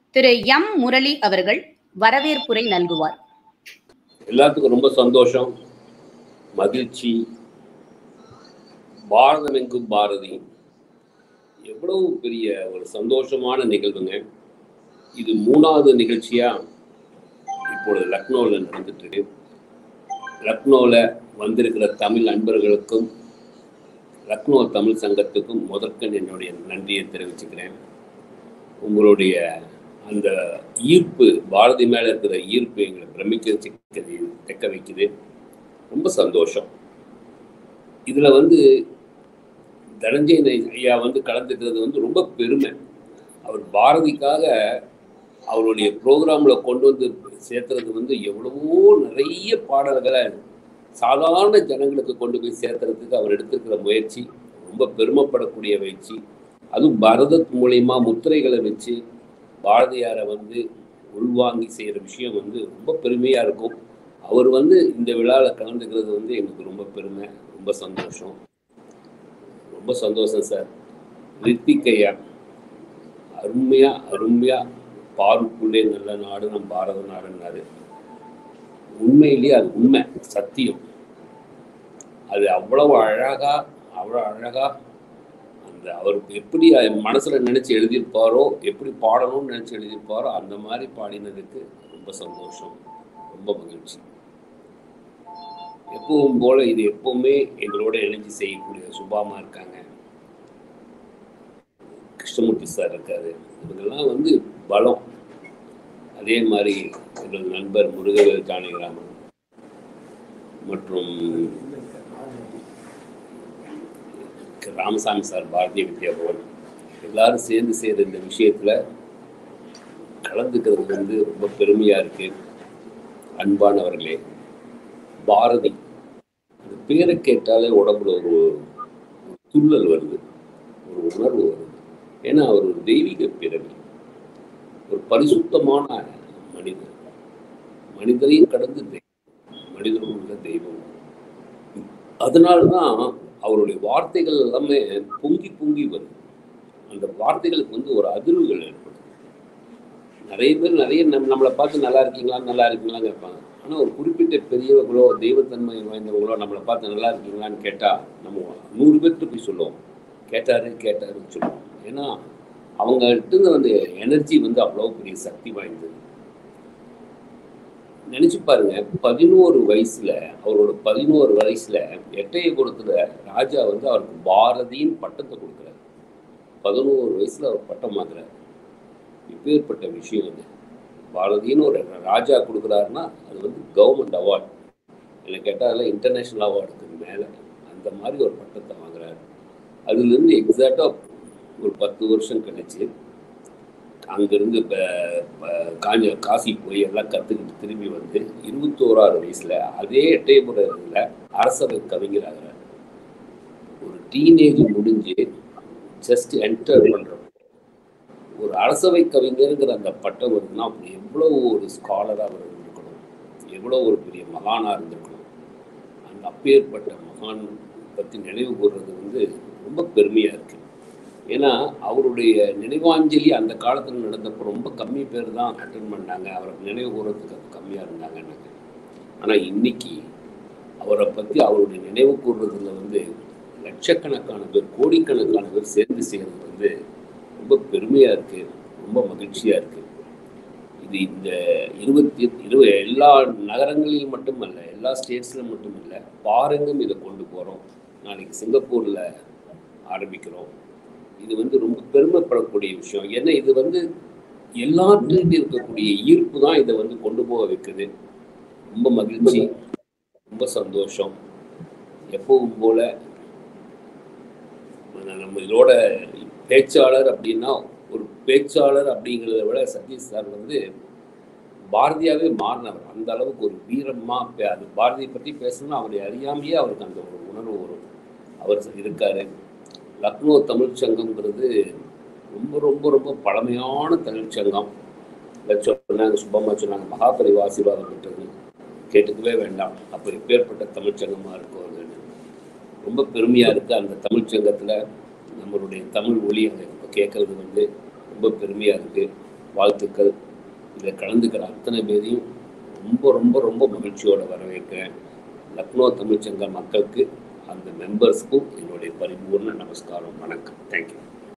திரு M Murali அவர்கள் வரவேற்புரை நல்குவார் எல்லாத்துக்கும் ரொம்ப சந்தோஷம் மகிழ்ச்சி பாரதம் எங்கும் பாரதி எவ்வளவு பெரிய ஒரு சந்தோஷமான நிகழ்வுங்க இது மூணாவது நிகழ்ச்சியா இப்பொழுது லக்னோவில் நடந்துட்டு இருக்கு லக்னோவில் வந்திருக்கிற தமிழ் நண்பர்களுக்கும் லக்னோ தமிழ் சங்கத்துக்கும் முதற்கண் என்னுடைய நன்றியை தெரிவிச்சுக்கிறேன் உங்களுடைய அந்த ஈர்ப்பு பாரதி மேலே இருக்கிற ஈர்ப்பு எங்களை பிரமிக்க வச்சுக்கிறது தெக்க வைக்குது ரொம்ப சந்தோஷம் இதில் வந்து தனஞ்சயன் ஐயா வந்து கலந்துக்கிறது வந்து ரொம்ப பெருமை அவர் பாரதிக்காக அவருடைய ப்ரோக்ராமில் கொண்டு வந்து சேர்த்துறது வந்து எவ்வளவோ நிறைய பாடல்களை சாதாரண ஜனங்களுக்கு கொண்டு போய் சேர்த்துறதுக்கு அவர் எடுத்திருக்கிற முயற்சி ரொம்ப பெருமைப்படக்கூடிய முயற்சி அதுவும் பரதத் மூலயமா முத்திரைகளை வச்சு பாரதியாரை வந்து உள்வாங்கி செய்கிற விஷயம் வந்து ரொம்ப பெருமையாக இருக்கும் அவர் வந்து இந்த விழாவில் கலந்துக்கிறது வந்து எங்களுக்கு ரொம்ப பெருமை ரொம்ப சந்தோஷம் ரொம்ப சந்தோஷம் சார் ரித்திக் ஐயா அருமையாக அருமையாக பாருக்குள்ளே நல்ல நாடு நம் பாரத நாடுன்னாரு உண்மையிலேயே அது உண்மை சத்தியம் அது அவ்வளவு அழகா அவ்வளோ அழகா அந்த அவருக்கு எப்படி மனசுல நினைச்சு எழுதியிருப்பாரோ எப்படி பாடணும்னு நினைச்சு எழுதியிருப்பாரோ அந்த மாதிரி பாடினதுக்கு ரொம்ப சந்தோஷம் ரொம்ப மகிழ்ச்சி எப்பவும் போல இது எப்பவுமே எங்களோட இணைஞ்சு செய்யக்கூடிய சுபாமா இருக்காங்க கிருஷ்ணமூர்த்தி சார் இருக்காரு இவங்கெல்லாம் வந்து பலம் அதே மாதிரி எங்கள் நண்பர் முருகவேல் ஜானகிராமன் மற்றும் ராமசாமி சார் பாரதிய வித்யா பவன் எல்லாரும் சேர்ந்து செய்கிற இந்த விஷயத்தில் கலந்துக்கிறது வந்து ரொம்ப பெருமையாக இருக்கு அன்பானவர்களே பாரதி அந்த பேரை கேட்டாலே உடம்புல ஒரு துள்ளல் வருது ஒரு உணர்வு வருது ஏன்னா அவர் ஒரு தெய்வீக பிறவி ஒரு பரிசுத்தமான மனிதர் மனிதரையும் கடந்து தெய்வம் மனிதரும் உள்ள தெய்வம் அதனால தான் அவருடைய வார்த்தைகள் எல்லாமே பொங்கி பொங்கி வருது அந்த வார்த்தைகளுக்கு வந்து ஒரு அதிர்வுகள் ஏற்படும் நிறைய பேர் நிறைய நம் நம்மளை பார்த்து நல்லா இருக்கீங்களா நல்லா இருக்கீங்களான்னு கேட்பாங்க ஆனால் ஒரு குறிப்பிட்ட பெரியவங்களோ தெய்வத்தன்மை வாய்ந்தவங்களோ நம்மளை பார்த்து நல்லா இருக்கீங்களான்னு கேட்டால் நம்ம நூறு பேர்கிட்ட போய் சொல்லுவோம் கேட்டாரு கேட்டாருன்னு சொல்லுவோம் ஏன்னா அவங்கள்ட்ட வந்து எனர்ஜி வந்து அவ்வளோ பெரிய சக்தி வாய்ந்தது நினைச்சு பாருங்க பதினோரு வயசுல அவரோட பதினோரு வயசுல எட்டயபுரத்துல ராஜா வந்து அவருக்கு பாரதியின் பட்டத்தை கொடுக்குறாரு பதினோரு வயசுல அவர் பட்டம் வாங்குறாரு இப்பேற்பட்ட விஷயம் அது பாரதின்னு ஒரு ராஜா கொடுக்குறாருன்னா அது வந்து கவர்மெண்ட் அவார்டு என்ன கேட்டால் அதில் இன்டர்நேஷ்னல் அவார்டுக்கு மேலே அந்த மாதிரி ஒரு பட்டத்தை வாங்குறாரு அதுலேருந்து எக்ஸாக்டாக ஒரு பத்து வருஷம் கழிச்சு அங்கேருந்து இப்போ காஞ்ச காசி போய் எல்லாம் கற்றுக்கிட்டு திரும்பி வந்து இருபத்தோராறு வயசில் அதே எட்டயபுரத்தில் அரசவை கவிஞராகிறார் ஒரு டீனேஜ் முடிஞ்சு ஜஸ்ட் என்டர் பண்ணுறோம் ஒரு அரசவை கவிஞருங்கிற அந்த பட்டம் வருதுன்னா அப்படி எவ்வளோ ஒரு ஸ்காலராக அவர் இருந்திருக்கணும் எவ்வளோ ஒரு பெரிய மகானாக இருந்திருக்கணும் அந்த அப்பேற்பட்ட மகான் பற்றி நினைவு கூறுறது வந்து ரொம்ப பெருமையாக இருக்குது ஏன்னா அவருடைய நினைவாஞ்சலி அந்த காலத்தில் நடந்தப்போ ரொம்ப கம்மி பேர் தான் அட்டன் பண்ணாங்க அவரை நினைவு கூறதுக்கு கம்மியாக இருந்தாங்கன்னாங்க ஆனால் இன்னைக்கு அவரை பற்றி அவருடைய நினைவு கூறுறதுல வந்து லட்சக்கணக்கான பேர் கோடிக்கணக்கான பேர் சேர்ந்து செய்கிறது வந்து ரொம்ப பெருமையாக இருக்குது ரொம்ப மகிழ்ச்சியாக இருக்குது இது இந்த இருபத்தி இருப எல்லா நகரங்களில் மட்டுமல்ல எல்லா ஸ்டேட்ஸில் மட்டுமல்ல பாருங்கும் இதை கொண்டு போகிறோம் நாளைக்கு சிங்கப்பூரில் ஆரம்பிக்கிறோம் இது வந்து ரொம்ப பெருமைப்படக்கூடிய விஷயம் ஏன்னா இது வந்து எல்லாத்துக்கிட்ட இருக்கக்கூடிய ஈர்ப்பு தான் இதை வந்து கொண்டு போக வைக்குது ரொம்ப மகிழ்ச்சி ரொம்ப சந்தோஷம் எப்பவும் போல நம்ம இதோட பேச்சாளர் அப்படின்னா ஒரு பேச்சாளர் அப்படிங்கிறத விட சதீஷ் சார் வந்து பாரதியாவே மாறினவர் அந்த அளவுக்கு ஒரு வீரமா அது பாரதியை பற்றி பேசணும்னா அவரை அறியாமையே அவருக்கு அந்த ஒரு உணர்வு வரும் அவர் இருக்காரு லக்னோ தமிழ்ச்சங்கம்ங்கிறது ரொம்ப ரொம்ப ரொம்ப பழமையான தமிழ்ச்சங்கம் சொன்னாங்க சுப்பம்மா சொன்னாங்க மகாபரிவ ஆசீர்வாதம் பெற்றது கேட்டுக்கவே வேண்டாம் அப்போ எப்பேற்பட்ட தமிழ்ச்சங்கமாக இருக்கும் அதுன்னு ரொம்ப பெருமையாக இருக்குது அந்த தமிழ்ச்சங்கத்தில் நம்மளுடைய தமிழ் ஒளி அதை இப்போ கேட்குறது வந்து ரொம்ப பெருமையாக இருக்குது வாழ்த்துக்கள் இதில் கலந்துக்கிற அத்தனை பேரையும் ரொம்ப ரொம்ப ரொம்ப மகிழ்ச்சியோட வரவேற்கிறேன் லக்னோ தமிழ்ச்சங்க மக்களுக்கு அந்த மெம்பர்ஸ்க்கும் என்னுடைய பரிபூர்ண நமஸ்காரம் வணக்கம் தேங்க்யூ